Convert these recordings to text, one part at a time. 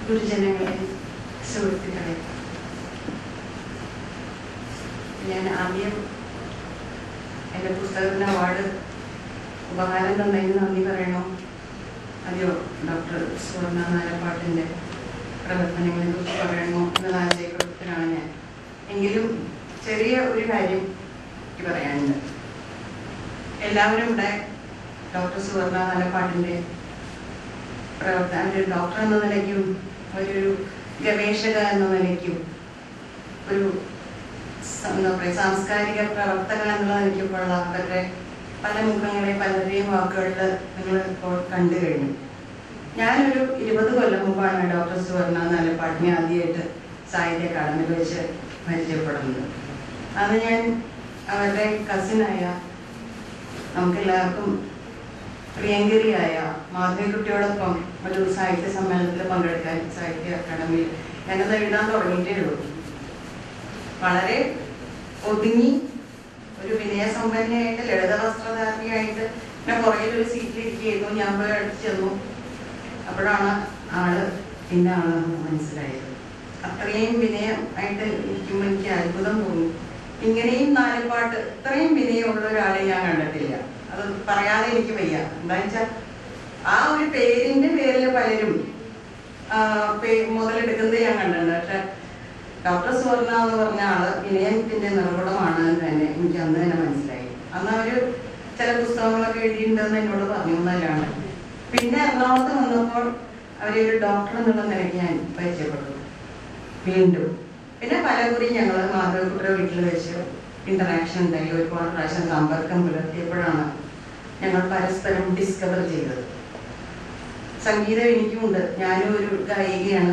ഗുരുജനങ്ങളെ സുഹൃത്തുക്കളെ ഞാൻ ആദ്യം എൻ്റെ പുസ്തകത്തിന് അവാർഡ് ഉപഹാരം തന്നതിന് നന്ദി പറയണോ അതെയോ ഡോക്ടർ സുവർണ നാലപ്പാട്ടിൻ്റെ പ്രവർത്തനങ്ങളെ കുറിച്ച് പറയണമോ എന്നുള്ള ആശയക്കുഴപ്പത്തിലാണ് ഞാൻ എങ്കിലും ചെറിയ ഒരു കാര്യം എനിക്ക് പറയാനുണ്ട് എല്ലാവരും ഇവിടെ ഡോക്ടർ സുവർണ നാലപ്പാട്ടിൻ്റെ പ്രവർത്തന ഒരു ഡോക്ടർ എന്ന നിലയ്ക്കും ഒരു ഗവേഷക എന്ന നിലയ്ക്കും ഒരു സ- എന്താ പറയുക സാംസ്കാരിക പ്രവർത്തക എന്നുള്ള നിലയ്ക്കുള്ള അവരുടെ പല മുഖങ്ങളെ പലരുടെയും വാക്കുകളിൽ നിങ്ങൾ ഇപ്പോൾ കണ്ടു കഴിഞ്ഞു ഞാനൊരു ഇരുപത് കൊല്ലം മുമ്പാണ് ഡോക്ടർ സുവർണ നാലപ്പാട്ടിനെ ആദ്യമായിട്ട് സാഹിത്യ അക്കാദമിയിൽ വെച്ച് പരിചയപ്പെടുന്നത് അന്ന് ഞാൻ അവരുടെ കസിനായ നമുക്കെല്ലാവർക്കും പ്രിയങ്കരിയായ മാധവിക്കുട്ടിയോടൊപ്പം ഒരു സാഹിത്യ സമ്മേളനത്തിൽ പങ്കെടുക്കാൻ സാഹിത്യ അക്കാദമിയിൽ ഞാനത് എഴുതാൻ തുടങ്ങിയിട്ടേ ഉള്ളൂ വളരെ ഒതുങ്ങി ഒരു വിനയസമ്പന്നയായിട്ട് ലളിത വസ്ത്രധാരിയായിട്ട് ഞാൻ പുറകിൽ ഒരു സീറ്റിൽ ഇരിക്കുകയായിരുന്നു ഞാൻ പോയി അടുത്ത് ചെന്നു അപ്പോഴാണ് ആള് പിന്നെ ആളാണെന്ന് മനസ്സിലായത് അത്രയും വിനയം ആയിട്ട് ഇരിക്കുമ്പോൾ എനിക്ക് അത്ഭുതം തോന്നി ഇങ്ങനെയും നാലുപാട്ട് ഇത്രയും വിനയമുള്ള ഒരാളെ ഞാൻ കണ്ടിട്ടില്ല അത് പറയാതെ എനിക്ക് വയ്യ എന്താ വെച്ചാൽ ആ ഒരു പേരിന്റെ പേരിൽ പലരും ആ, പേ- മുതലെടുക്കുന്നത് ഞാൻ കണ്ടിട്ടുണ്ട് പക്ഷെ ഡോക്ടർ സുവർണ എന്ന് പറഞ്ഞ ആള് വിനയത്തിന്റെ നിർഗുണമാണ് എന്ന് തന്നെ എനിക്ക് അന്ന് തന്നെ മനസ്സിലായി അന്ന് അവര് ചില പുസ്തകങ്ങളൊക്കെ എഴുതിയിട്ടുണ്ടെന്ന് എന്നോട് പറഞ്ഞു എന്നല്ലാണ്ട് പിന്നെ എറണാകുളത്ത് വന്നപ്പോൾ അവരൊരു ഡോക്ടർ എന്നുള്ള നിലയ്ക്ക് ഞാൻ പരിചയപ്പെട്ടു വീണ്ടും പിന്നെ പലകുറി ഞങ്ങൾ മാധവക്കുട്ട വീട്ടിൽ വെച്ച് ഇന്ററാക്ഷൻ ഉണ്ടായി ഒരുപാട് പ്രാവശ്യം സമ്പർക്കം പുലർത്തിയപ്പോഴാണ് ഞങ്ങൾ പരസ്പരം ഡിസ്കവർ ചെയ്തത് സംഗീതം എനിക്കുമുണ്ട് ഞാനും ഒരു ഗായികയാണ്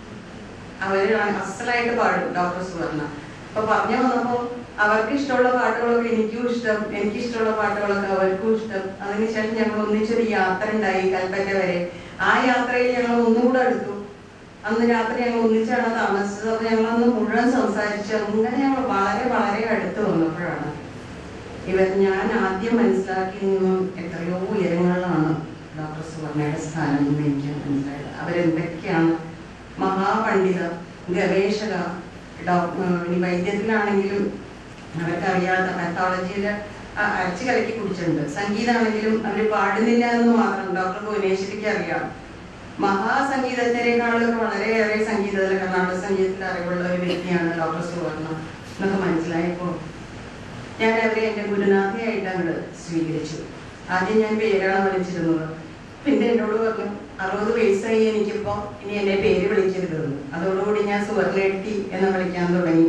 അവരാണ് അസലായിട്ട് പാടും ഡോക്ടർ സുവർണ അപ്പൊ പറഞ്ഞു വന്നപ്പോ അവർക്ക് ഇഷ്ടമുള്ള പാട്ടുകളൊക്കെ എനിക്കും ഇഷ്ടം എനിക്ക് ഇഷ്ടമുള്ള പാട്ടുകളൊക്കെ അവർക്കും ഇഷ്ടം അതിനുശേഷം ഞങ്ങൾ ഒന്നിച്ചൊരു യാത്ര ഉണ്ടായി കൽപ്പറ്റ വരെ ആ യാത്രയിൽ ഞങ്ങൾ ഒന്നുകൂടെ അടുത്തു അന്ന് രാത്രി ഞങ്ങൾ ഒന്നിച്ചാണ് താമസിച്ചത് അപ്പൊ ഞങ്ങൾ അന്ന് മുഴുവൻ സംസാരിച്ച് അങ്ങനെ ഞങ്ങൾ വളരെ വളരെ അടുത്ത് വന്നപ്പോഴാണ് ഇവർ ഞാൻ ആദ്യം മനസ്സിലാക്കി നിന്നും എത്രയോ ഉയരങ്ങളിലാണ് ഡോക്ടർ സുവർണയുടെ സ്ഥാനം എന്ന് എനിക്ക് മനസ്സിലായത് അവരെന്തൊക്കെയാണ് മഹാപണ്ഡിത ഗവേഷക ഡോക്ടർ ഇനി വൈദ്യത്തിലാണെങ്കിലും അവർക്കറിയാത്ത പാത്തോളജിയിൽ അരച്ചു കലക്കി കുടിച്ചിട്ടുണ്ട് സംഗീതമാണെങ്കിലും അവർ പാടുന്നില്ല എന്ന് മാത്രം ഡോക്ടർ ഭുവനേശ്വരിക്ക് അറിയാം മഹാസംഗീതജ്ഞരെക്കാളും വളരെയേറെ സംഗീതത്തിൽ കർണാടക സംഗീതത്തിൽ അറിവുള്ള ഒരു വ്യക്തിയാണ് ഡോക്ടർ സുവർണ എന്നൊക്കെ മനസ്സിലായപ്പോൾ ഞാൻ അവരെ എൻ്റെ ഗുരുനാഥയായിട്ട് അങ്ങോട്ട് സ്വീകരിച്ചു ആദ്യം ഞാൻ പേരാണ് വിളിച്ചിരുന്നത് പിന്നെ എന്നോട് പറഞ്ഞു അറുപത് വയസ്സായി എനിക്കിപ്പോ ഇനി എന്നെ പേര് വിളിക്കരുതെന്ന് അതോടുകൂടി ഞാൻ സുവർണേട്ടി എന്ന് വിളിക്കാൻ തുടങ്ങി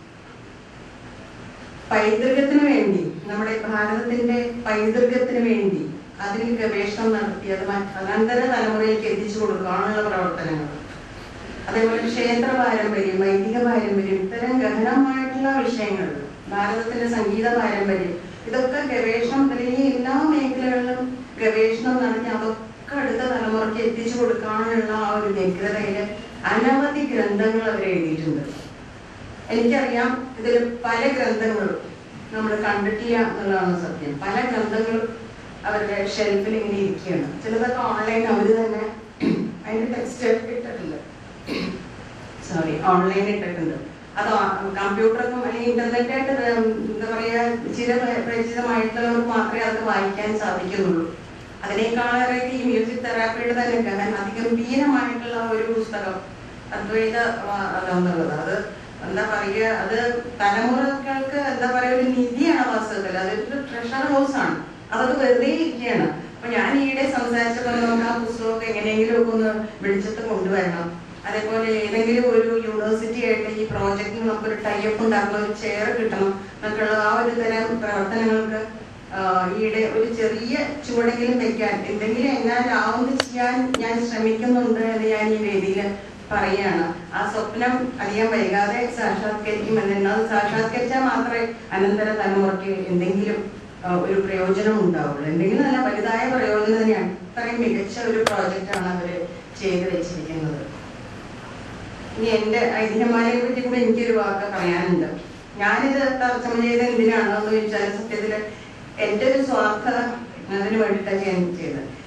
പൈതൃകത്തിന് വേണ്ടി നമ്മുടെ ഭാരതത്തിന്റെ പൈതൃകത്തിന് വേണ്ടി അതിൽ ഗവേഷണം നടത്തി അത് മറ്റ് അനന്തര തലമുറയിലേക്ക് എത്തിച്ചു കൊടുക്കാനുള്ള പ്രവർത്തനങ്ങൾ അതേപോലെ ക്ഷേത്ര പാരമ്പര്യം വൈദിക പാരമ്പര്യം ഇത്തരം ഗഹനമായിട്ടുള്ള വിഷയങ്ങൾ ഭാരതത്തിന്റെ സംഗീത പാരമ്പര്യം ഇതൊക്കെ ഗവേഷണം അല്ലെങ്കിൽ എല്ലാ മേഖലകളിലും ഗവേഷണം നടത്തി അതൊക്കെ അടുത്ത തലമുറയ്ക്ക് എത്തിച്ചു കൊടുക്കാനുള്ള ആ ഒരു വ്യഗ്രതയില് അനവധി ഗ്രന്ഥങ്ങൾ അവർ എഴുതിയിട്ടുണ്ട് എനിക്കറിയാം ഇതിൽ പല ഗ്രന്ഥങ്ങളും നമ്മൾ കണ്ടിട്ടില്ല എന്നുള്ളതാണ് സത്യം പല ഗ്രന്ഥങ്ങളും അവരുടെ ഷെൽഫിൽ ഇങ്ങനെ ഇരിക്കുകയാണ് ചിലതൊക്കെ ഓൺലൈൻ അവർ തന്നെ അതിന്റെ ടെക്സ്റ്റ് ഇട്ടിട്ടുണ്ട് സോറി ഓൺലൈൻ ഇട്ടിട്ടുണ്ട് അത് കമ്പ്യൂട്ടർക്കും അല്ലെങ്കിൽ ഇന്റർനെറ്റായിട്ട് എന്താ പറയാ ചില പരിചിതമായിട്ടുള്ളവർക്ക് മാത്രമേ അത് വായിക്കാൻ സാധിക്കുന്നുള്ളൂ അതിനേക്കാളേറെ ഈ മ്യൂസിക് തെറാപ്പിയുടെ തന്നെ ഗഹൻ അതിഗംഭീരമായിട്ടുള്ള ഒരു പുസ്തകം അദ്വൈത വ- അതെന്നുള്ളത് അത് എന്താ പറയുക അത് തലമുറകൾക്ക് എന്താ പറയുക ഒരു നിധിയാണ് വാസ്തവത്തിൽ അതൊരു ട്രഷർ ഹൗസ് ആണ് അതൊക്കെ വെറുതെ ഇരിക്കുകയാണ് അപ്പൊ ഞാൻ ഈയിടെ സംസാരിച്ചപ്പോൾ നമുക്ക് ആ പുസ്തകമൊക്കെ എങ്ങനെയെങ്കിലും ഒക്കെ ഒന്ന് വെളിച്ചത്ത് കൊണ്ടുവരണം അതേപോലെ ഏതെങ്കിലും ഒരു യൂണിവേഴ്സിറ്റി ആയിട്ട് ഈ പ്രോജക്റ്റിന് നമുക്കൊരു ടൈപ്പ് ഉണ്ടാക്കുന്ന ഒരു ചെയർ കിട്ടണം എന്നൊക്കെയുള്ള ആ ഒരു തരം പ്രവർത്തനങ്ങൾക്ക് ആഹ് ഈയിടെ ഒരു ചെറിയ ചുവടെങ്കിലും വെക്കാൻ എന്തെങ്കിലും എന്നാലാവുന്ന ചെയ്യാൻ ഞാൻ ശ്രമിക്കുന്നുണ്ട് എന്ന് ഞാൻ ഈ വേദിയിൽ പറയാണ് ആ സ്വപ്നം അധികം വൈകാതെ സാക്ഷാത്കരിക്കുമെന്ന് എന്നാൽ സാക്ഷാത്കരിച്ചാൽ മാത്രമേ അനന്തര തലമുറയ്ക്ക് എന്തെങ്കിലും ആഹ് ഒരു പ്രയോജനം ഉണ്ടാവുള്ളൂ എന്തെങ്കിലും നല്ല വലുതായ പ്രയോജനം തന്നെയാണ് ഇത്രയും മികച്ച ഒരു പ്രോജക്റ്റാണ് അവര് ചെയ്തു വെച്ചിരിക്കുന്നത് ഇനി എന്റെ ഐതിഹ്യമാലയെ പറ്റി കൂടെ എനിക്കൊരു വാക്ക് പറയാനുണ്ട് ഞാനിത് തർജ്ജമ ചെയ്ത് എന്തിനാണോ എന്ന് ചോദിച്ചാൽ സത്യത്തില് എന്റെ ഒരു സ്വാർത്ഥ അതിന് വേണ്ടിയിട്ടാണ് ഞാൻ ചെയ്തത്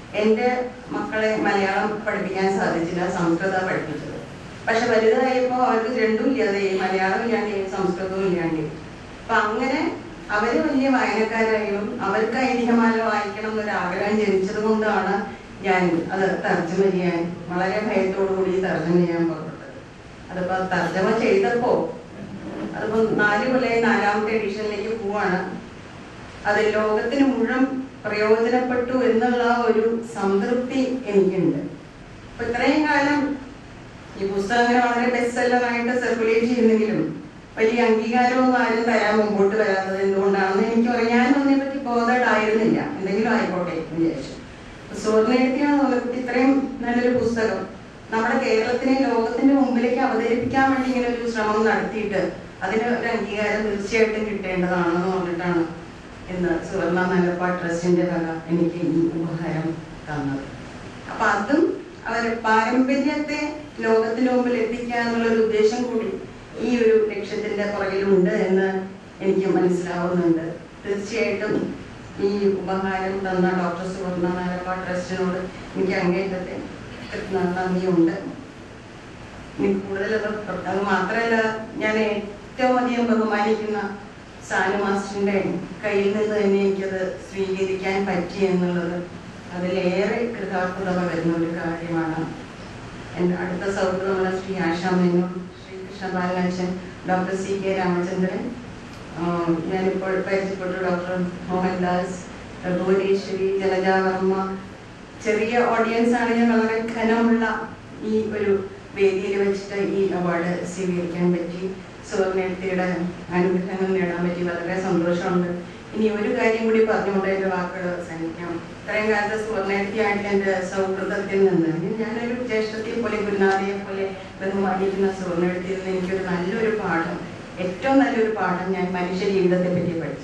എൻ്റെ മക്കളെ മലയാളം പഠിപ്പിക്കാൻ സാധിച്ചില്ല സംസ്കൃതം പഠിപ്പിച്ചത് പക്ഷെ വലുതായപ്പോൾ അവർക്ക് രണ്ടും ഇല്ലാതെ മലയാളം ഇല്ലാണ്ട് സംസ്കൃതവും ഇല്ലാണ്ട് അപ്പൊ അങ്ങനെ അവര് വലിയ വായനക്കാരായും അവർക്ക് ഐതിഹ്യമാല വായിക്കണം എന്നൊരു ആഗ്രഹം ജനിച്ചത് കൊണ്ടാണ് ഞാൻ അത് തർജ്ജമ ചെയ്യാൻ വളരെ ഭയത്തോടു കൂടി തർജ്ജമ ചെയ്യാൻ പുറപ്പെട്ടത് അതിപ്പോ തർജ്ജമ ചെയ്തപ്പോ അതിപ്പോ നാല് കൊല്ലം നാലാമത്തെ എഡിഷനിലേക്ക് പോവാണ് അത് ലോകത്തിന് മുഴുവൻ പ്രയോജനപ്പെട്ടു എന്നുള്ള ഒരു സംതൃപ്തി എനിക്കുണ്ട് അപ്പൊ ഇത്രയും കാലം ഈ പുസ്തകം അങ്ങനെ വളരെ ബെസ്റ്റ് സെല്ലറായിട്ട് സർക്കുലേറ്റ് ചെയ്യുന്നെങ്കിലും വലിയ അംഗീകാരമൊന്നും ആരും തരാൻ മുമ്പോട്ട് വരാത്തത് എന്തുകൊണ്ടാണെന്ന് എനിക്ക് പറയാം ഞാനൊന്നിനെ പറ്റി ബോധേഡ് ആയിരുന്നില്ല എന്തെങ്കിലും ആയിക്കോട്ടെ എന്ന് വിചാരിച്ചു സുവർണേട്ടിയാണ് നമുക്ക് ഇത്രയും നല്ലൊരു പുസ്തകം നമ്മുടെ കേരളത്തിനെ ലോകത്തിന്റെ മുമ്പിലേക്ക് അവതരിപ്പിക്കാൻ വേണ്ടി ഇങ്ങനെ ഒരു ശ്രമം നടത്തിയിട്ട് അതിന് ഒരു അംഗീകാരം തീർച്ചയായിട്ടും കിട്ടേണ്ടതാണെന്ന് പറഞ്ഞിട്ടാണ് ഇന്ന് സുവർണ നല്ലപ്പാ ട്രസ്റ്റിന്റെ വക എനിക്ക് ഈ ഉപഹാരം തന്നത് അപ്പൊ അതും അവരെ പാരമ്പര്യത്തെ ലോകത്തിന് മുമ്പിൽ എത്തിക്കാന്നുള്ള ഒരു ഉദ്ദേശം കൂടി ഈ ഒരു ലക്ഷ്യത്തിന്റെ പുറകിലുണ്ട് എന്ന് എനിക്ക് മനസ്സിലാവുന്നുണ്ട് തീർച്ചയായിട്ടും ഈ ഉപഹാരം തന്ന ഡോക്ടർ സുവർണ നാലപ്പ ട്രസ്റ്റിനോട് എനിക്ക് അങ്ങേറ്റത്തെ നന്ദിയുണ്ട് ഇനി കൂടുതൽ അത് മാത്രമല്ല ഞാൻ ഏറ്റവും അധികം ബഹുമാനിക്കുന്ന സാനു മാസ്റ്ററിന്റെ കയ്യിൽ നിന്ന് തന്നെ എനിക്കത് സ്വീകരിക്കാൻ പറ്റി എന്നുള്ളത് അതിലേറെ കൃതാർത്ഥത പകരുന്ന ഒരു കാര്യമാണ് എൻ്റെ അടുത്ത സൗഹൃദമുള്ള ശ്രീ ആശാ മേനോൻ ശ്രീ കൃഷ്ണപാലനച്ഛൻ ഡോക്ടർ സി കെ രാമചന്ദ്രൻ ആഹ് ഞാനിപ്പോൾ പരിചയപ്പെട്ട ഡോക്ടർ മോഹൻദാസ് ഭുവനേശ്വരി ജലജ വർമ്മ ചെറിയ ഓഡിയൻസ് ആണ് ഞാൻ വളരെ ഘനമുള്ള ഈ ഒരു വേദിയിൽ വെച്ചിട്ട് ഈ അവാർഡ് സ്വീകരിക്കാൻ പറ്റി സുവർണേട്ടിയുടെ അനുഗ്രഹങ്ങൾ നേടാൻ പറ്റി വളരെ സന്തോഷമുണ്ട് ഇനി ഒരു കാര്യം കൂടി പറഞ്ഞുകൊണ്ട് എൻ്റെ വാക്കുകൾ അവസാനിക്കാം ഇത്രയും കാലത്ത് സുവർണേട്ടിയായിട്ട് എൻ്റെ സൗഹൃദത്തിൽ നിന്ന് ഞാനൊരു ജ്യേഷ്ഠത്തെ പോലെ ഗുരുനാഥയെ പോലെ ബഹുമാനിക്കുന്ന സുവർണേട്ടിയിൽ നിന്ന് എനിക്കൊരു നല്ലൊരു പാഠം ഏറ്റവും നല്ലൊരു പാഠം ഞാൻ മനുഷ്യ ജീവിതത്തെ പറ്റി പഠിച്ചു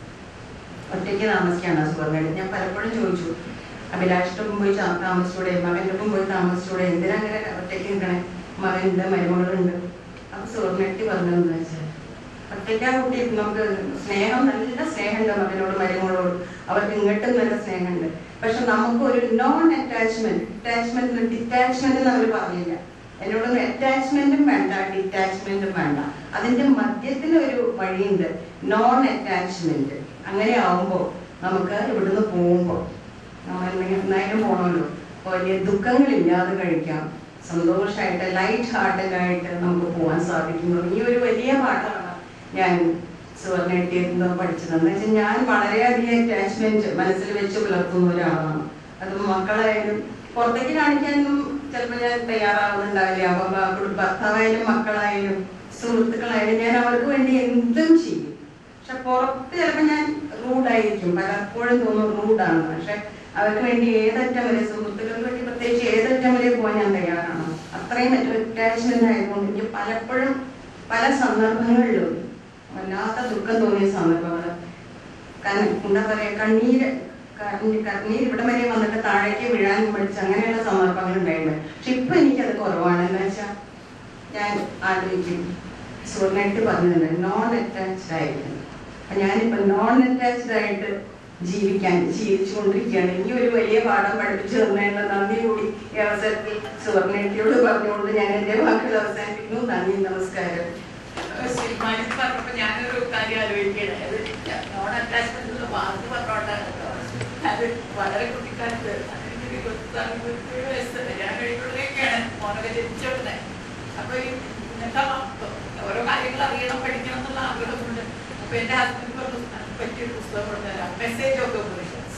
ഒറ്റയ്ക്ക് താമസിക്കാണ് സുവർണേട്ടി ഞാൻ പലപ്പോഴും ചോദിച്ചു അഭിലാഷിനൊപ്പം പോയി ചാ- താമസിച്ചൂടെ മകൻ്റെ ഒപ്പം പോയി താമസിച്ചൂടെ എന്തിനാ അങ്ങനെ ഒറ്റയ്ക്ക് നിൽക്കണേ മകനുണ്ട് മരുമകളുണ്ട് അപ്പൊ സുവർണേട്ടി പറഞ്ഞതെന്ന് വെച്ചാൽ ഒറ്റയ്ക്കാ കുട്ടി നമുക്ക് സ്നേഹം നല്ല സ്നേഹമുണ്ട് മകനോട് മരുമകളോട് അവർക്ക് ഇങ്ങോട്ടും നല്ല സ്നേഹമുണ്ട് പക്ഷെ നമുക്ക് ഒരു നോൺ അറ്റാച്ച്മെന്റ് അറ്റാച്ച്മെന്റ് ഡിറ്റാച്ച്മെന്റ് എന്ന് അവർ പറഞ്ഞില്ല എന്നോടൊന്നും അറ്റാച്ച്മെന്റും വേണ്ട ഡിറ്റാച്ച്മെന്റും വേണ്ട അതിന്റെ മധ്യത്തിൽ ഒരു വഴിയുണ്ട് നോൺ അറ്റാച്ച്മെന്റ് അങ്ങനെ ആവുമ്പോ നമുക്ക് ഇവിടുന്ന് പോകുമ്പോ നമ്മൾ എന്തെങ്കിലും എന്തായാലും പോകണമല്ലോ അപ്പൊ വലിയ ദുഃഖങ്ങളില്ലാതെ കഴിക്കാം സന്തോഷമായിട്ട് ലൈറ്റ് ഹാർട്ടഡ് ആയിട്ട് നമുക്ക് പോകാൻ സാധിക്കുന്നു ഈ ഒരു വലിയ പാഠമാണ് ഞാൻ സുവർണേട്ടിയിൽ നിന്ന് പഠിച്ചതെന്ന് വെച്ചാൽ ഞാൻ വളരെയധികം അറ്റാച്ച്മെന്റ് മനസ്സിൽ വെച്ച് പുലർത്തുന്ന ഒരാളാണ് അത് മക്കളായാലും പുറത്തേക്ക് കാണിക്കാനൊന്നും ചിലപ്പോൾ ഞാൻ തയ്യാറാവുന്നുണ്ടാവില്ല അപ്പൊ ഭ- കുടുംബ- ഭർത്താവായാലും മക്കളായാലും സുഹൃത്തുക്കളായാലും ഞാൻ അവർക്ക് വേണ്ടി എന്തും ചെയ്യും പക്ഷെ പുറത്ത് ചിലപ്പോൾ ഞാൻ റൂഡായിരിക്കും പലപ്പോഴും തോന്നും റൂഡാണ് പക്ഷെ അവർക്ക് വേണ്ടി ഏതറ്റം വരെ സുഹൃത്തുക്കൾക്ക് വേണ്ടി പ്രത്യേകിച്ച് ഏതറ്റം വരെ പോകാൻ ഞാൻ തയ്യാറാണ് അത്രയും അറ്റാച്ച്മെന്റ് ആയതുകൊണ്ട് എനിക്ക് പലപ്പോഴും പല സന്ദർഭങ്ങളിലും വല്ലാത്ത ദുഃഖം തോന്നിയ സന്ദർഭങ്ങൾ കാരണം എന്താ പറയാ കണ്ണീര് കണ്ണീര് കണ്ണീര് ഇവിടെ വരെ വന്നിട്ട് താഴേക്ക് വീഴാൻ പഠിച്ച് അങ്ങനെയുള്ള സന്ദർഭങ്ങൾ ഉണ്ടായിട്ടുണ്ട് പക്ഷെ ഇപ്പൊ എനിക്കത് കുറവാണ് എന്താ വെച്ചാൽ ഞാൻ ആലോചിക്കും സുവർണായിട്ട് പറഞ്ഞത് നോൺ അറ്റാച്ച്ഡ് ആയിരിക്കണം അപ്പൊ ഞാനിപ്പോ നോൺ അറ്റാച്ച്ഡ് ആയിട്ട് ജീവിക്കാൻ ശീലിച്ചുകൊണ്ടിരിക്കുകയാണ് ഇനി ഒരു വലിയ പാഠം പഠിപ്പിച്ചു തന്നതിനുള്ള നന്ദി കൂടി ഈ അവസരത്തിൽ സുവർണേട്ടിയോട് പറഞ്ഞുകൊണ്ട് ഞാൻ എന്റെ വാക്കുകൾ അവസാനിപ്പിക്കുന്നു നന്ദി നമസ്കാരം ശ്രീമാനി പറഞ്ഞപ്പോ ഞാനൊരു കാര്യം ആലോചിക്കുകയാണ് അത് നോൺ അറ്റാച്ച്മെന്റ് എന്നുള്ള വാക്ക് പറഞ്ഞോണ്ടാണ് കേട്ടോ. അത് വളരെ കുട്ടിക്കാലത്ത് അതെനിക്കൊരു ഇരുപത്താറ്, ഇരുപത്തേഴ് വയസ്സ് ഞാൻ കഴിയുമ്പോഴേക്കാണ് മോനൊക്കെ ജനിച്ചോണ്ടേ അപ്പൊ ഈ ഇങ്ങനത്തെ ഓരോ കാര്യങ്ങൾ അറിയണം പഠിക്കണം എന്നുള്ള ആഗ്രഹമുണ്ട് അപ്പൊ എന്റെ ഹസ്ബൻഡ് പറഞ്ഞു "അതിനെ പറ്റിയൊരു പുസ്തകം കൊണ്ടുവരാം മെസ്സേജ് ഓഫ് ഒപ്പറേഷൻസ്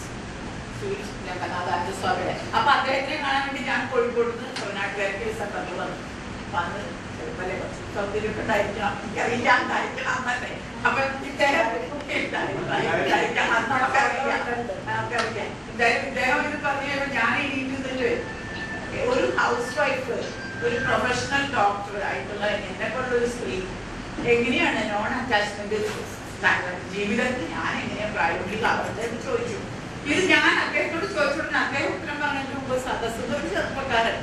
സ്വാമിയുടെ അപ്പൊ അദ്ദേഹത്തിനെ കാണാൻ വേണ്ടി ഞാൻ കോഴിക്കോട് നിന്ന് തമിഴ്നാട്ടുകാർക്ക് സെന്ററിൽ വന്നു അപ്പൊ അന്ന് ചെറുപ്പല്ലേ കുറച്ച് സൗകര്യമൊക്കെ ഉണ്ടായിരിക്കണം എനിക്കറിയില്ല ഉണ്ടായിരിക്കണം എന്നല്ലേ അപ്പൊ ഇദ്ദേഹം ഉണ്ടായിരിക്കണം അന്നൊക്കെ അറിയാം നമുക്കറിയാം ഇദ്ദേഹം ഇദ്ദേഹം ഇത് പറഞ്ഞു കഴിയുമ്പോൾ ഞാൻ എണീറ്റ് ഒരു ഹൗസ് വൈഫ് ഒരു പ്രൊഫഷണൽ ഡോക്ടർ ആയിട്ടുള്ള എന്നെ പോലുള്ളൊരു സ്ത്രീ എങ്ങനെയാണ് നോൺ അറ്റാച്ച്മെന്റ് ജീവിതത്തിൽ ഞാൻ എങ്ങനെയാ പ്രായോഗികമാവുന്നത് എന്ന് ചോദിച്ചു ഇത് ഞാൻ അദ്ദേഹത്തോട് ചോദിച്ചോണ്ട് അദ്ദേഹം ഉത്തരം പറഞ്ഞതിന് മുമ്പ് സദസ്സിൽ ഒരു ചെറുപ്പക്കാരൻ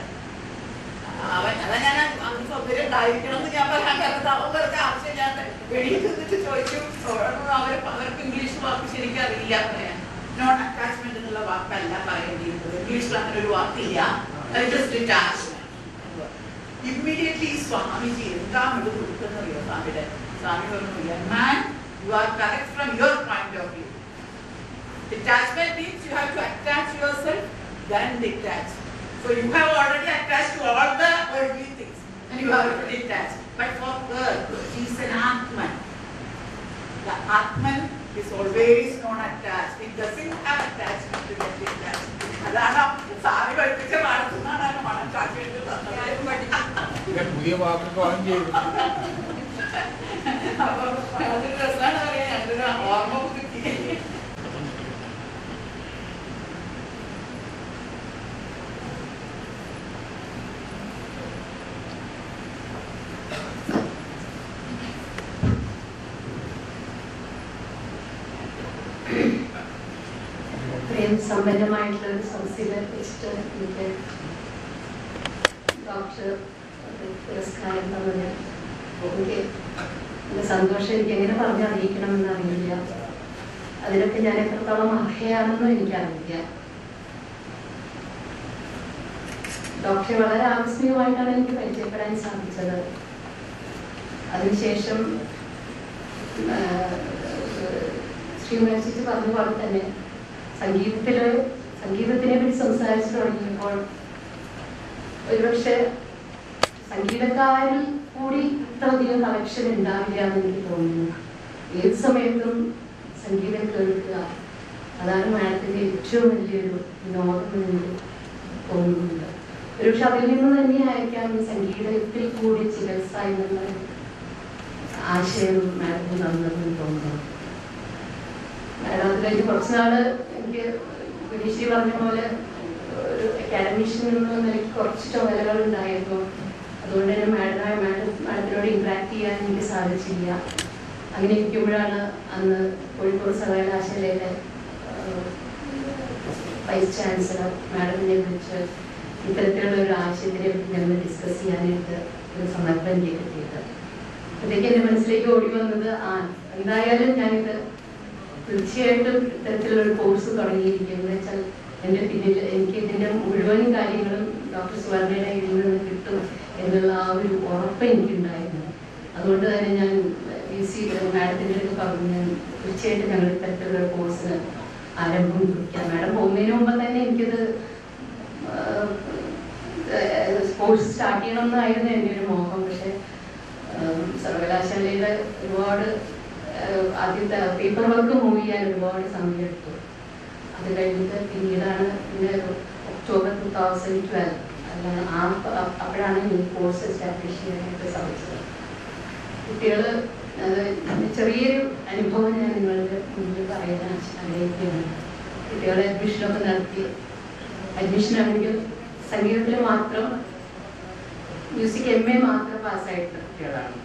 അവൻ അതാ ഞാൻ അന്ന് സൗകര്യം ഉണ്ടായിരിക്കണം എന്ന് ഞാൻ പറയാൻ കാരണം അവൻ വെറുതെ ആവശ്യം ഞാൻ വെളിയിൽ നിന്നിട്ട് ചോദിച്ചു അവർ അവർക്ക് ഇംഗ്ലീഷ് വാക്ക് ശരിക്കും അറിയില്ല പറയാൻ നോൺ അറ്റാച്ച്മെന്റ് എന്നുള്ള വാക്കല്ല പറയേണ്ടിയിരുന്നത് ഇംഗ്ലീഷിൽ അങ്ങനെ ഒരു വാക്കില്ല ഡിറ്റാച്ച്മെന്റ് ഇമ്മീഡിയറ്റ്ലി സ്വാമിജി എന്താ ഇത് കൊടുക്കുന്നറിയോ സ്വാമിയുടെ സ്വാമി പറഞ്ഞു man you are correct from your point of view Detachment means you have to attach yourself, then detach. So you have already attached to all the worldly things, and you have to detach. But for her, she is an Atman. The Atman is always non-attached. It doesn't have attachment to get detached. അതാണ് സാരി പഠിപ്പിച്ച പാടത്തുനിന്നാണ് മനസ്സിലാക്കിയിട്ട് തന്നത് പിന്നെ പുതിയ വാക്കൊക്കെ on ചെയ്തു അപ്പൊ അതൊരു രസമാണ് പറയാൻ ഞങ്ങളൊരു ഓർമ്മ പുതുക്കി ഇത്രയും സമ്പന്നമായിട്ടുള്ള ഒരു സംസ്ഥയിൽ വെച്ചിട്ട് എനിക്ക് ഡോക്ടർ ഒരു പുരസ്കാരം തന്നത് എനിക്ക് എൻ്റെ സന്തോഷം എനിക്ക് എങ്ങനെ പറഞ്ഞ് അറിയിക്കണമെന്ന് അറിയില്ല അതിനൊക്കെ ഞാൻ എത്രത്തോളം അർഹയാണെന്നും എനിക്കറിയില്ല ഡോക്ടറെ വളരെ ആകസ്മികമായിട്ടാണ് എനിക്ക് പരിചയപ്പെടാൻ സാധിച്ചത് അതിനുശേഷം ആ, ശ്രീ മേഴ്സിച്ച് പറഞ്ഞ പോലെ തന്നെ സംഗീതത്തില് സംഗീതത്തിനെ പറ്റി സംസാരിച്ചു തുടങ്ങിയപ്പോൾ ഒരുപക്ഷെ സംഗീതക്കാരിൽ കൂടി ഇത്രയധികം കളക്ഷൻ ഉണ്ടാവില്ല എന്ന് എനിക്ക് തോന്നുന്നു ഏത് സമയത്തും സംഗീതം കേൾക്കുക അതാണ് മാഡത്തിന്റെ ഏറ്റവും വലിയൊരു വിനോദം എന്ന് എനിക്ക് തോന്നുന്നുണ്ട് ഒരുപക്ഷെ അതിൽ നിന്ന് തന്നെയായിരിക്കാം ഈ സംഗീതത്തിൽ കൂടി ചികിത്സ എന്നുള്ള ഒരു ആശയം മാഡത്തിന് തന്നതെന്ന് തോന്നുന്നു മാഡം അത് കഴിഞ്ഞ് കുറച്ച് നാള് എനിക്ക് വിനീഷി പറഞ്ഞ പോലെ ഒരു അക്കാഡമിഷ്യൻ എന്ന നിലയ്ക്ക് കുറച്ച് ചുമതലകൾ ഉണ്ടായിരുന്നു അതുകൊണ്ട് തന്നെ മാഡമായ മാഡം മാഡത്തിനോട് ഇന്ററാക്ട് ചെയ്യാൻ എനിക്ക് സാധിച്ചില്ല അങ്ങനെ ഇരിക്കുമ്പോഴാണ് അന്ന് കോഴിക്കോട് സർവകലാശാലയിലെ വൈസ് ചാൻസലർ മാഡത്തിനെ വിളിച്ച് ഇത്തരത്തിലുള്ള ഒരു ആശയത്തിനെ പറ്റി ഞങ്ങൾ ഡിസ്കസ് ചെയ്യാനായിട്ട് ഒരു സന്ദർഭം എനിക്ക് കിട്ടിയത് അപ്പോഴത്തേക്ക് എൻ്റെ മനസ്സിലേക്ക് ഓടി വന്നത് ആ എന്തായാലും ഞാനിത് തീർച്ചയായിട്ടും ഇത്തരത്തിലുള്ള ഒരു കോഴ്സ് തുടങ്ങിയിരിക്കും എന്ന് വെച്ചാൽ എൻ്റെ പിന്നിൽ എനിക്ക് ഇതിൻ്റെ മുഴുവൻ കാര്യങ്ങളും ഡോക്ടർ സുവർണയുടെ ഇതിൽ നിന്ന് കിട്ടും എന്നുള്ള ആ ഒരു ഉറപ്പ് എനിക്കുണ്ടായിരുന്നു അതുകൊണ്ട് തന്നെ ഞാൻ വി സി മാഡത്തിൻ്റെ അടുത്ത് പറഞ്ഞു ഞാൻ തീർച്ചയായിട്ടും ഞങ്ങൾ ഇത്തരത്തിലുള്ള ഒരു കോഴ്സിന് ആരംഭം കുറിക്കാം മാഡം പോകുന്നതിന് മുമ്പ് തന്നെ എനിക്കത് സ്പോർട്സ് സ്റ്റാർട്ട് ചെയ്യണമെന്നായിരുന്നു എൻ്റെ ഒരു മോഹം പക്ഷേ ഉം, സർവകലാശാലയുടെ ഒരുപാട് ഏഹ്, ആദ്യത്തെ പേപ്പർ വർക്ക് മൂവ് ചെയ്യാൻ ഒരുപാട് സമയമെടുത്തു അത് കഴിഞ്ഞിട്ട് പിന്നീടാണ് പിന്നെ ഒക്ടോബർ ടു തൗസൻഡ് ട്വൽവ് അല്ല ആ അ- അപ്പോഴാണ് ഈ കോഴ്സ് എസ്റ്റാബ്ലിഷ് ചെയ്യാനായിട്ട് സാധിച്ചത് കുട്ടികൾ അത് ചെറിയൊരു അനുഭവം ഞാൻ നിങ്ങളുടെ മുന്നിൽ പറയാൻ ആഗ്രഹിക്കുകയാണ് കുട്ടികളെ അഡ്മിഷനൊക്കെ നടത്തി അഡ്മിഷൻ ആണെങ്കിൽ സംഗീതത്തിൽ മാത്രം മ്യൂസിക് എം എ മാത്രം പാസ്സായിട്ടുള്ള കുട്ടികളാണ്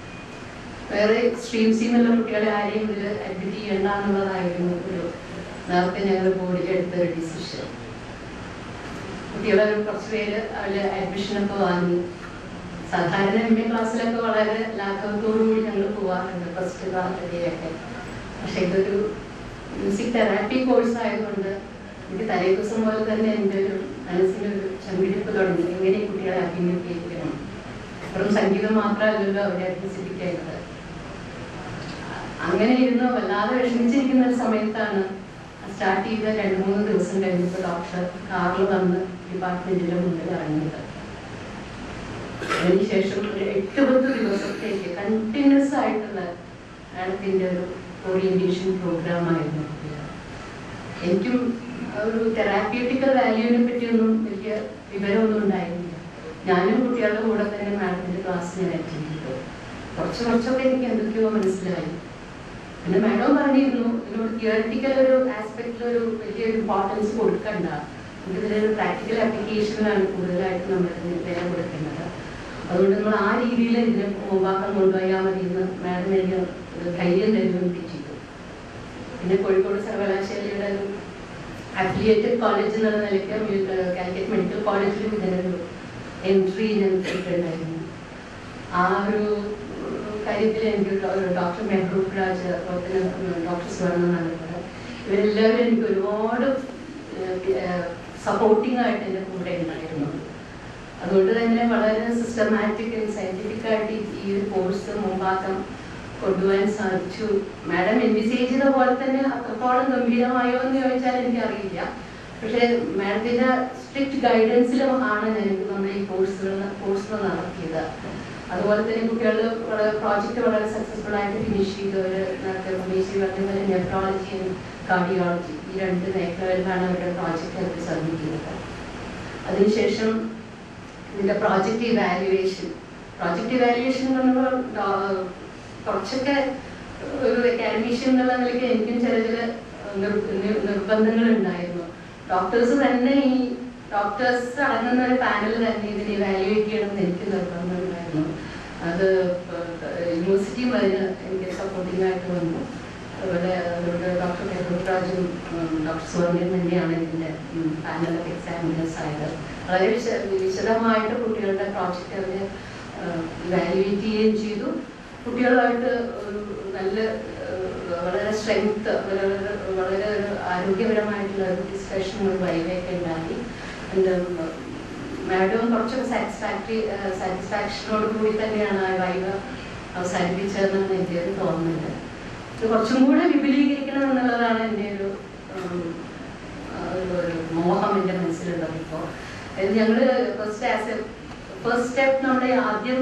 വേറെ സ്ട്രീംസിന്നുള്ള കുട്ടികളെ ആരെയും ഇതിൽ അഡ്മിറ്റ് ചെയ്യണ്ട എന്നുള്ളതായിരുന്നു ഒരു നേരത്തെ ഞങ്ങൾ ബോർഡിൽ എടുത്ത ഒരു ഡിസിഷൻ കുട്ടികളെ ഒരു കുറച്ച് പേര് അവര് അഡ്മിഷനൊക്കെ വാങ്ങി സാധാരണ എം എ ക്ലാസ്സിലൊക്കെ വളരെ ലാഘവത്തോടുകൂടി ഞങ്ങൾ പോവാറുണ്ട് ഫസ്റ്റ് ക്ലാസ്സിലൊക്കെ പക്ഷെ ഇതൊരു മ്യൂസിക് തെറാപ്പി കോഴ്സ് ആയതുകൊണ്ട് എനിക്ക് തലേ ദിവസം പോലെ തന്നെ എൻ്റെ ഒരു മനസ്സിനൊരു ചങ്കിടിപ്പ് തുടങ്ങി എങ്ങനെ ഈ കുട്ടികളെ അഭിമുഖീകരിക്കണം വെറും സംഗീതം മാത്രമല്ലല്ലോ അവരെ അഭ്യസിപ്പിക്കേണ്ടത് അങ്ങനെ ഇരുന്ന് വല്ലാതെ വിഷമിച്ചിരിക്കുന്ന ഒരു സമയത്താണ് സ്റ്റാർട്ട് ചെയ്ത രണ്ട് മൂന്ന് ദിവസം കഴിഞ്ഞപ്പോൾ ഡോക്ടർ കാറിൽ വന്ന് ഡിപ്പാർട്ട്മെന്റിന്റെ മുന്നിൽ ഇറങ്ങിയത് അതിനുശേഷം ഒരു എട്ട് പത്ത് ദിവസത്തേക്ക് കണ്ടിന്യൂസ് ആയിട്ടുള്ള മാഡത്തിന്റെ ഒരു ഓറിയന്റേഷൻ പ്രോഗ്രാം ആയിരുന്നു ഇത്. എനിക്കും ഒരു തെറാപ്യൂട്ടിക്കൽ വാല്യൂവിനെ പറ്റിയൊന്നും വലിയ വിവരമൊന്നും ഉണ്ടായിരുന്നില്ല ഞാനും കുട്ടികളുടെ കൂടെ തന്നെ മാഡത്തിന്റെ ക്ലാസ് ഞാൻ അറ്റൻഡ് ചെയ്തു കുറച്ച് കുറച്ചൊക്കെ എനിക്ക് എന്തൊക്കെയോ മനസ്സിലായി പിന്നെ മാഡം പറഞ്ഞിരുന്നു ഇതിനോട് തിയറിറ്റിക്കൽ ഒരു ആസ്പെക്റ്റിൽ ഒരു വലിയൊരു ഇമ്പോർട്ടൻസ് കൊടുക്കണ്ട ഇതിലൊരു പ്രാക്ടിക്കൽ ആപ്ലിക്കേഷനിലാണ് കൂടുതലായിട്ട് നമ്മൾ ഇതിന് വില കൊടുക്കേണ്ടത് അതുകൊണ്ട് നമ്മൾ ആ രീതിയിൽ ഇതിനെ മുമ്പാക്കം കൊണ്ടുപോയാൽ മതി എന്ന് മാഡം എനിക്ക് ഒരു ധൈര്യം തരുകയും ചെയ്തു പിന്നെ കോഴിക്കോട് സർവകലാശാലയുടെ ഒരു അഫിലിയേറ്റഡ് കോളേജ് എന്നുള്ള നിലയ്ക്ക് മി- കാലിക്കറ്റ് മെഡിക്കൽ കോളേജിലും ഇതിനൊരു എൻട്രി ഞാൻ കിട്ടിയിട്ടുണ്ടായിരുന്നു ആ ഒരു കാര്യത്തിൽ എനിക്ക് ഡോ- ഡോക്ടർ മെഹ്റൂബ് രാജ് അതുപോലെ തന്നെ ഡോക്ടർ സുവർണ നാടകർ ഇവരെല്ലാവരും എനിക്ക് ഒരുപാട് സപ്പോർട്ടിംഗ് ആയിട്ട് എൻ്റെ കൂടെ ഉണ്ടായിരുന്നു അതുകൊണ്ട് തന്നെ വളരെ സിസ്റ്റമാറ്റിക്കലി സയന്റിഫിക് ആയിട്ട് ഈ- ഈ ഒരു കോഴ്സ് മുമ്പാക്കം കൊണ്ടുപോകാൻ സാധിച്ചു മാഡം എൻവിസേജ് ചെയ്ത പോലെ തന്നെ അത്രത്തോളം ഗംഭീരമായോ എന്ന് ചോദിച്ചാൽ എനിക്കറിയില്ല പക്ഷേ മാഡത്തിന്റെ സ്ട്രിക്റ്റ് ഗൈഡൻസിലും ആണ് ഞങ്ങൾക്ക് നമ്മൾ ഈ കോഴ്സുകൾ കോഴ്സുകൾ നടത്തിയത് അതുപോലെ തന്നെ കുട്ടികൾ വളരെ പ്രോജക്റ്റ് വളരെ സക്സസ്ഫുൾ ആയിട്ട് ഫിനിഷ് ചെയ്തവർ നേരത്തെ ഉമേഷ് പറഞ്ഞ പോലെ നെഫ്രോളജി കാർഡിയോളജി ഈ രണ്ട് മേഖലകളിലാണ് അവരുടെ പ്രോജക്റ്റ് അവർ സബ്മിറ്റ് ചെയ്തത് അതിനുശേഷം ഇതിന്റെ പ്രോജക്റ്റ് ഇവാലുവേഷൻ പ്രോജക്റ്റ് ഇവാലുവേഷൻ എന്ന് പറയുമ്പോൾ ഡോ- കുറച്ചൊക്കെ ഒരു അക്കാഡമീഷ്യൻ എന്നുള്ള നിലയ്ക്ക് എനിക്കും ചില ചില നിർ- നിർ- നിർബന്ധങ്ങൾ ഉണ്ടായിരുന്നു ഡോക്ടേഴ്സ് തന്നെ ഈ ഡോക്ടേഴ്സ് അടങ്ങുന്ന ഒരു പാനൽ തന്നെ ഇതിനെ ഇവാലുവേറ്റ് ചെയ്യണം എന്ന് എനിക്ക് നിർബന്ധം ഉണ്ടായിരുന്നു അത് യൂണിവേഴ്സിറ്റിയും അതിന് എനിക്ക് സപ്പോർട്ടിംഗ് ആയിട്ട് വന്നു അതുപോലെ അതുകൊണ്ട് ഡോക്ടർ നെഹ്റുരാജും ഡോക്ടർ സുവർണ്ണയും തന്നെയാണ് ഇതിന്റെ പാനൽ ഓഫ് എക്സാമിനേഴ്സ് ആയത് വളരെ വിശ വിശദമായിട്ട് കുട്ടികളുടെ പ്രോജക്റ്റ് അവർ ഇവാലുവേറ്റ് ചെയ്യുകയും ചെയ്തു കുട്ടികളുമായിട്ട് ഒരു നല്ല ഏഹ്, വളരെ സ്ട്രെങ്ത് വളരെ വളരെ ഒരു ആരോഗ്യപരമായിട്ടുള്ള ഒരു ഡിസ്കഷൻ ഒരു വൈവയൊക്കെ ഉണ്ടാക്കി എൻ്റെ മാഡം കുറച്ചൊക്കെ സാറ്റിസ്ഫാക്ടറി സാറ്റിസ്ഫാക്ഷനോട് കൂടി തന്നെയാണ് ആ വൈവ അവസാനിപ്പിച്ചതെന്നാണ് എൻ്റെ ഒരു തോന്നുന്നത് ഇത് കുറച്ചും കൂടെ വിപുലീകരിക്കണം എന്നുള്ളതാണ് എൻ്റെ ഒരു ഉം, ആ, ഒരു ഒരു മോഹം എൻ്റെ മനസ്സിലുള്ളത് ഇപ്പോൾ ഞങ്ങൾ first as a first step നമ്മുടെ ആദ്യം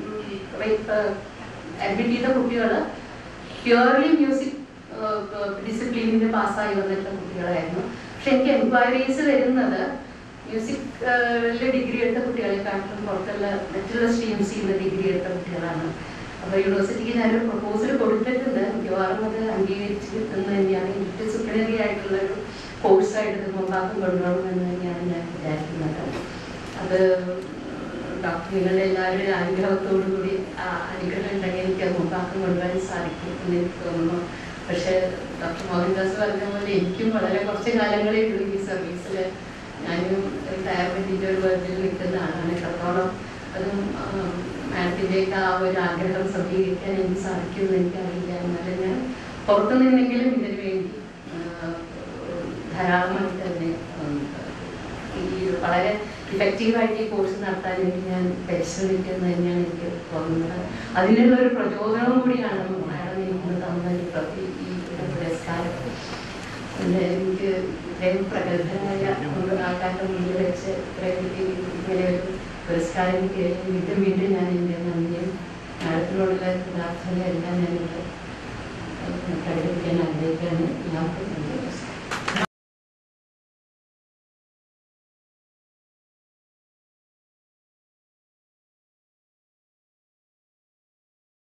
അഡ്മിറ്റ് ചെയ്ത കുട്ടികൾ പ്യുവർലി മ്യൂസിക് ഡിസിപ്ലിനിന് പാസ്സായി വന്നിട്ടുള്ള കുട്ടികളായിരുന്നു പക്ഷെ എനിക്ക് എൻക്വയറീസ് വരുന്നത് മ്യൂസിക് ഡിഗ്രി എടുത്ത കുട്ടികളെക്കാട്ടിലും പുറത്തുള്ള മറ്റുള്ള സ്ട്രീംസിൽ നിന്ന് ഡിഗ്രി എടുത്ത കുട്ടികളാണ് അപ്പോൾ യൂണിവേഴ്സിറ്റിക്ക് ഞാനൊരു പ്രപ്പോസൽ കൊടുത്തിട്ടുണ്ട് മിക്കവാറും അത് അംഗീകരിച്ച് കിട്ടുന്നത് തന്നെയാണ് ഇന്റർഡിസിപ്ലിനറി ആയിട്ടുള്ള ഒരു കോഴ്സായിട്ട് ഇത് മുമ്പാക്കം കൊണ്ടുപോകണമെന്ന് തന്നെയാണ് ഞാൻ വിചാരിക്കുന്നത് അത് ഡോക്ടർ നിങ്ങളുടെ എല്ലാവരുടെ അനുഗ്രഹത്തോടു കൂടി ആ അനുഗ്രഹം ഉണ്ടെങ്കിൽ എനിക്ക് അത് മുമ്പാക്കം കൊണ്ടുപോകാൻ സാധിക്കും എന്ന് എനിക്ക് തോന്നുന്നു പക്ഷേ ഡോക്ടർ മോഹൻദാസ് പറഞ്ഞ പോലെ എനിക്കും വളരെ കുറച്ച് കാലങ്ങളേ ഉള്ളൂ ഈ സർവീസിൽ ഞാനും റിട്ടയർമെൻറ്റിൻ്റെ ഒരു വേർഡിൽ നിൽക്കുന്ന ആളാണ് എത്രത്തോളം അതും മാഡത്തിൻ്റെയൊക്കെ ആ ഒരു ആഗ്രഹം സഫലീകരിക്കാൻ എനിക്ക് സാധിക്കുമെന്ന് എനിക്കറിയില്ല എന്നാലും ഞാൻ പുറത്തു നിന്നെങ്കിലും ഇതിനു വേണ്ടി ആ, ധാരാളമായിട്ട് അതിനെ ഉം, ഈ വളരെ ഇഫക്റ്റീവായിട്ട് ഈ കോഴ്സ് നടത്താൻ വേണ്ടി ഞാൻ പരിശ്രമിക്കുന്നത് തന്നെയാണ് എനിക്ക് തോന്നുന്നത് അതിനുള്ള ഒരു പ്രചോദനവും കൂടിയാണ് മാഡം എനിക്ക് തന്ന ഈ പ്ര- ഈ ഈ ഒരു പുരസ്കാരം പിന്നെ എനിക്ക് ഇത്രയും പ്രഗത്ഭരായ ഒരു ആൾക്കാരുടെ മുന്നിൽ വെച്ച് ഇത്രയും ഈ ഇങ്ങനെ ഒരു പുരസ്കാരം കിട്ടിയതിൽ വീണ്ടും വീണ്ടും ഞാൻ എൻ്റെ നന്ദിയും മാഡത്തിനോടുള്ള പ്രാർത്ഥനയെല്ലാം ഞാനിവിടെ പ്രകടിപ്പിക്കാൻ ആഗ്രഹിക്കുകയാണ് എല്ലാവർക്കും നന്ദി